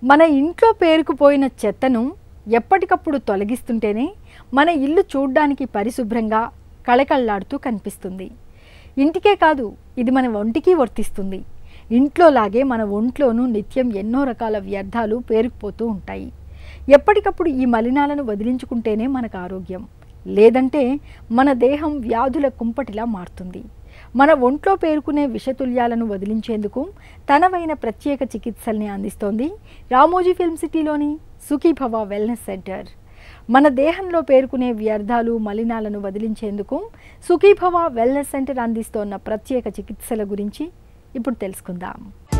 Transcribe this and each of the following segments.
మన ఇంట్లో పేరుకుపోయిన చెత్తను ఎప్పటికప్పుడు తొలగిస్తుంటేనే మన ఇల్లు చూడ్డానికి పరిశుభ్రంగా కళకళలాడుతూ కనిపిస్తుంది ఇంటికే కాదు ఇది మన ఒంటికి వర్తిస్తుంది ఇంట్లో లాగే మన ఒంట్లోనూ నిత్యం ఎన్నో రకాల వ్యర్థాలు పేరుకుపోతూ ఉంటాయి ఎప్పటికప్పుడు ఈ మలినాలను వదిలించుకుంటేనే మనకు ఆరోగ్యం లేదంటే మన దేహం వ్యాధుల కుంపటిలా మారుతుంది మన ఒంట్లో పేరుకునే విషతుల్యాలను వదిలించేందుకు తనవైన ప్రత్యేక చికిత్సల్ని అందిస్తోంది రామోజీ ఫిల్మ్ సిటీలోని సుఖీభవ వెల్నెస్ సెంటర్ మన దేహంలో పేరుకునే వ్యర్థాలు మలినాలను వదిలించేందుకు సుఖీభవ వెల్నెస్ సెంటర్ అందిస్తోన్న ప్రత్యేక చికిత్సల గురించి ఇప్పుడు తెలుసుకుందాం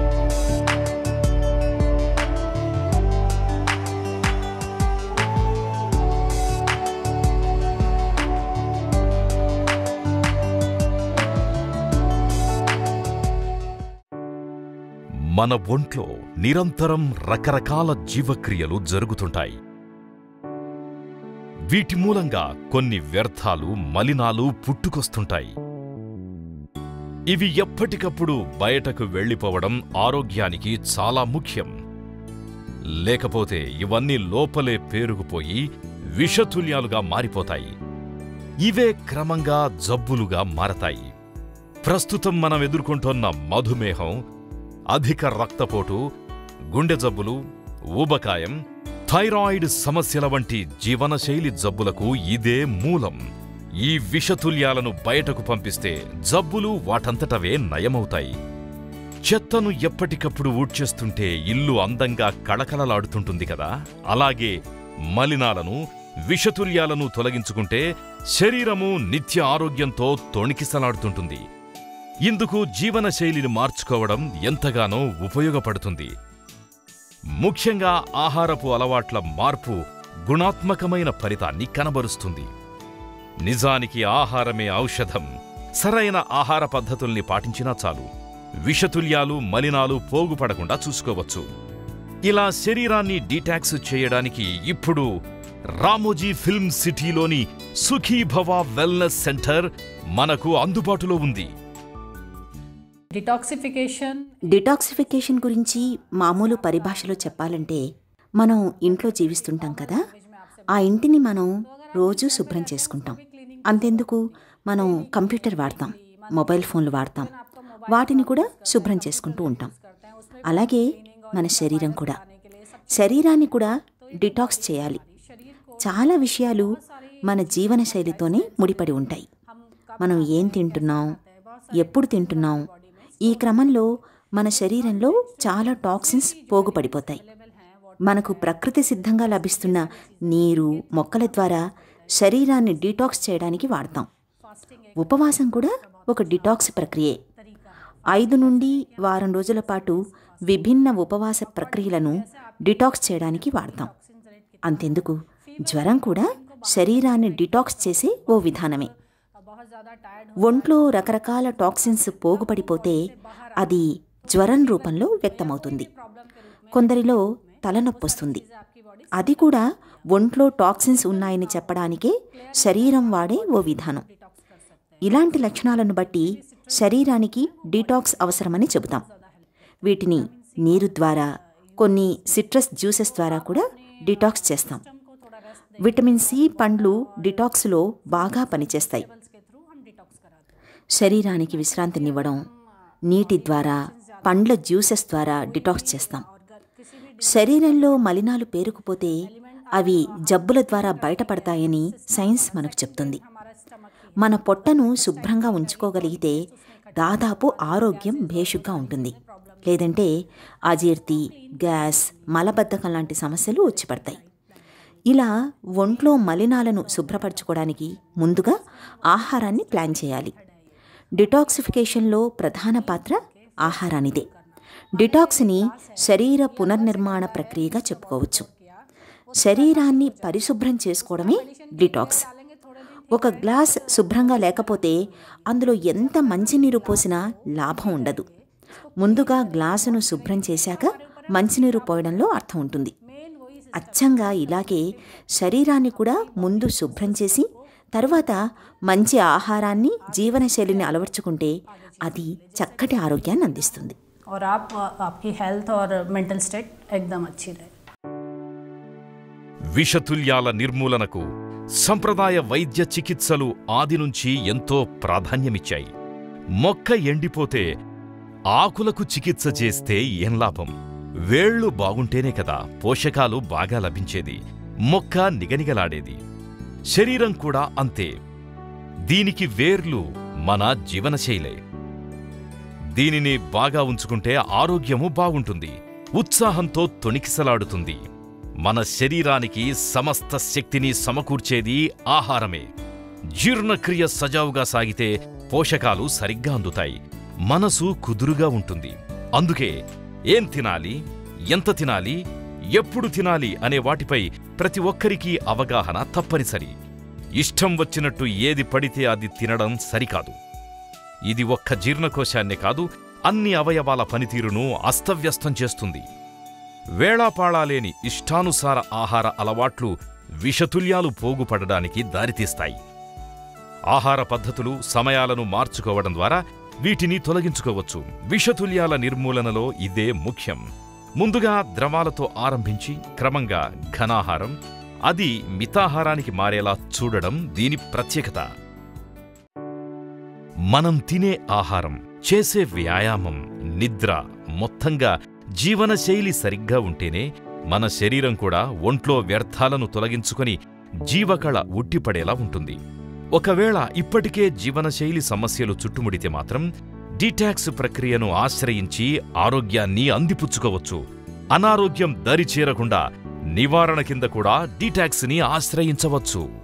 మన ఒంట్లో నిరంతరం రకరకాల జీవక్రియలు జరుగుతుంటాయి వీటి మూలంగా కొన్ని వ్యర్థాలు మలినాలు పుట్టుకొస్తుంటాయి ఇవి ఎప్పటికప్పుడు బయటకు వెళ్ళిపోవడం ఆరోగ్యానికి చాలా ముఖ్యం లేకపోతే ఇవన్నీ లోపలే పేరుకుపోయి విషతుల్యాలుగా మారిపోతాయి ఇవే క్రమంగా జబ్బులుగా మారతాయి ప్రస్తుతం మనం ఎదుర్కొంటున్న మధుమేహం అధిక రక్తపోటు గుండె జబ్బులు ఊబకాయం థైరాయిడ్ సమస్యల వంటి జీవనశైలి జబ్బులకు ఇదే మూలం ఈ విషతుల్యాలను బయటకు పంపిస్తే జబ్బులు వాటంతటవే నయమవుతాయి చెత్తను ఎప్పటికప్పుడు ఊడ్చేస్తుంటే ఇల్లు అందంగా కళకళలాడుతుంటుంది కదా అలాగే మలినాలను విషతుల్యాలను తొలగించుకుంటే శరీరము నిత్య ఆరోగ్యంతో తొణికిసలాడుతుంటుంది ఇందుకు జీవనశైలిని మార్చుకోవడం ఎంతగానో ఉపయోగపడుతుంది ముఖ్యంగా ఆహారపు అలవాట్ల మార్పు గుణాత్మకమైన ఫలితాన్ని కనబరుస్తుంది నిజానికి ఆహారమే ఔషధం సరైన ఆహార పద్ధతుల్ని పాటించినా చాలు విషతుల్యాలు మలినాలు పోగుపడకుండా చూసుకోవచ్చు ఇలా శరీరాన్ని డీటాక్స్ చేయడానికి ఇప్పుడు రామోజీ ఫిల్మ్ సిటీలోని సుఖీభవ వెల్నెస్ సెంటర్ మనకు అందుబాటులో ఉంది డిటాక్సిఫికేషన్ డిటాక్సిఫికేషన్ గురించి మామూలు పరిభాషలో చెప్పాలంటే మనం ఇంట్లో జీవిస్తుంటాం కదా ఆ ఇంటిని మనం రోజు శుభ్రం చేసుకుంటాం అంతెందుకు మనం కంప్యూటర్ వాడతాం మొబైల్ ఫోన్లు వాడతాం వాటిని కూడా శుభ్రం చేసుకుంటూ ఉంటాం అలాగే మన శరీరం కూడా శరీరాన్ని కూడా డిటాక్స్ చేయాలి చాలా విషయాలు మన జీవన శైలితోనే ముడిపడి ఉంటాయి మనం ఏం తింటున్నాం ఎప్పుడు తింటున్నాం ఈ క్రమంలో మన శరీరంలో చాలా టాక్సిన్స్ పోగుపడిపోతాయి మనకు ప్రకృతి సిద్ధంగా లభిస్తున్న నీరు మొక్కల ద్వారా శరీరాన్ని డీటాక్స్ చేయడానికి వాడతాం ఉపవాసం కూడా ఒక డిటాక్స్ ప్రక్రియే ఐదు నుండి వారం రోజుల పాటు విభిన్న ఉపవాస ప్రక్రియలను డిటాక్స్ చేయడానికి వాడతాం అంతెందుకు జ్వరం కూడా శరీరాన్ని డిటాక్స్ చేసే ఓ విధానమే ఒంట్లో రకరకాల టాక్సిన్స్ పోగుపడిపోతే అది జ్వరం రూపంలో వ్యక్తమవుతుంది కొందరిలో తలనొప్పి వస్తుంది అది కూడా ఒంట్లో టాక్సిన్స్ ఉన్నాయని చెప్పడానికే శరీరం వాడే ఓ విధానం ఇలాంటి లక్షణాలను బట్టి శరీరానికి డీటాక్స్ అవసరమని చెబుతాం వీటిని నీరు ద్వారా కొన్ని సిట్రస్ జ్యూసెస్ ద్వారా కూడా డిటాక్స్ చేస్తాం విటమిన్ సి పండ్లు డిటాక్స్లో బాగా పనిచేస్తాయి శరీరానికి విశ్రాంతినివ్వడం నీటి ద్వారా పండ్ల జ్యూసెస్ ద్వారా డిటాక్స్ చేస్తాం శరీరంలో మలినాలు పేరుకుపోతే అవి జబ్బుల ద్వారా బయటపడతాయని సైన్స్ మనకు చెప్తుంది మన పొట్టను శుభ్రంగా ఉంచుకోగలిగితే దాదాపు ఆరోగ్యం భేషుగ్గా ఉంటుంది లేదంటే అజీర్తి గ్యాస్ మలబద్ధకం లాంటి సమస్యలు వచ్చి పడతాయి ఇలా ఒంట్లో మలినాలను శుభ్రపరచుకోవడానికి ముందుగా ఆహారాన్ని ప్లాన్ చేయాలి డిటాక్సిఫికేషన్లో ప్రధాన పాత్ర ఆహారానిదే డిటాక్స్ని శరీర పునర్నిర్మాణ ప్రక్రియగా చెప్పుకోవచ్చు శరీరాన్ని పరిశుభ్రం చేసుకోవడమే డిటాక్స్ ఒక గ్లాస్ శుభ్రంగా లేకపోతే అందులో ఎంత మంచినీరు పోసినా లాభం ఉండదు ముందుగా గ్లాసును శుభ్రం చేశాక మంచినీరు పోయడంలో అర్థం ఉంటుంది అచ్చంగా ఇలాగే శరీరాన్ని కూడా ముందు శుభ్రం చేసి తరువాత మంచి ఆహారాన్ని జీవనశైలిని అలవర్చుకుంటే అది చక్కటి ఆరోగ్యాన్ని అందిస్తుంది और आप आपकी हेल्थ और मेंटल स्टेट एकदम अच्छी रहे విషతుల్యాల నిర్మూలనకు సంప్రదాయ వైద్య చికిత్సలు ఆది నుంచి ఎంతో ప్రాధాన్యమిచ్చాయి మొక్క ఎండిపోతే ఆకులకు చికిత్స చేస్తే ఏం లాభం వేళ్లు బాగుంటేనే కదా పోషకాలు బాగా లభించేది మొక్క నిగనిగలాడేది శరీరం కూడా అంతే దీనికి వేర్లు మన జీవనశైలే దీనిని బాగా ఉంచుకుంటే ఆరోగ్యము బాగుంటుంది ఉత్సాహంతో తొణికిసలాడుతుంది మన శరీరానికి సమస్త శక్తిని సమకూర్చేది ఆహారమే జీర్ణక్రియ సజావుగా సాగితే పోషకాలు సరిగ్గా అందుతాయి మనసు కుదురుగా ఉంటుంది అందుకే ఏం తినాలి ఎంత తినాలి ఎప్పుడు తినాలి అనే వాటిపై ప్రతి ఒక్కరికీ అవగాహన తప్పనిసరి ఇష్టం వచ్చినట్టు ఏది పడితే అది తినడం సరికాదు ఇది ఒక్క జీర్ణకోశాన్నే కాదు అన్ని అవయవాల పనితీరును అస్తవ్యస్తం చేస్తుంది వేళాపాళాలేని ఇష్టానుసార ఆహార అలవాట్లు విషతుల్యాలు పోగుపడడానికి దారితీస్తాయి ఆహార పద్ధతులు సమయాలను మార్చుకోవడం ద్వారా వీటిని తొలగించుకోవచ్చు విషతుల్యాల నిర్మూలనలో ఇదే ముఖ్యం ముందుగా ద్రవాలతో ఆరంభించి క్రమంగా ఘనాహారం అది మితాహారానికి మారేలా చూడడం దీని ప్రత్యేకత మనం తినే ఆహారం చేసే వ్యాయామం నిద్ర మొత్తంగా జీవనశైలి సరిగ్గా ఉంటేనే మన శరీరం కూడా ఒంట్లో వ్యర్థాలను తొలగించుకొని జీవకళ ఉట్టిపడేలా ఉంటుంది ఒకవేళ ఇప్పటికే జీవనశైలి సమస్యలు చుట్టుముడితే మాత్రం డీటాక్స్ ప్రక్రియను ఆశ్రయించి ఆరోగ్యాన్ని అందిపుచ్చుకోవచ్చు అనారోగ్యం దరి చేరకుండా నివారణ కింద కూడా డీటాక్స్ని ఆశ్రయించవచ్చు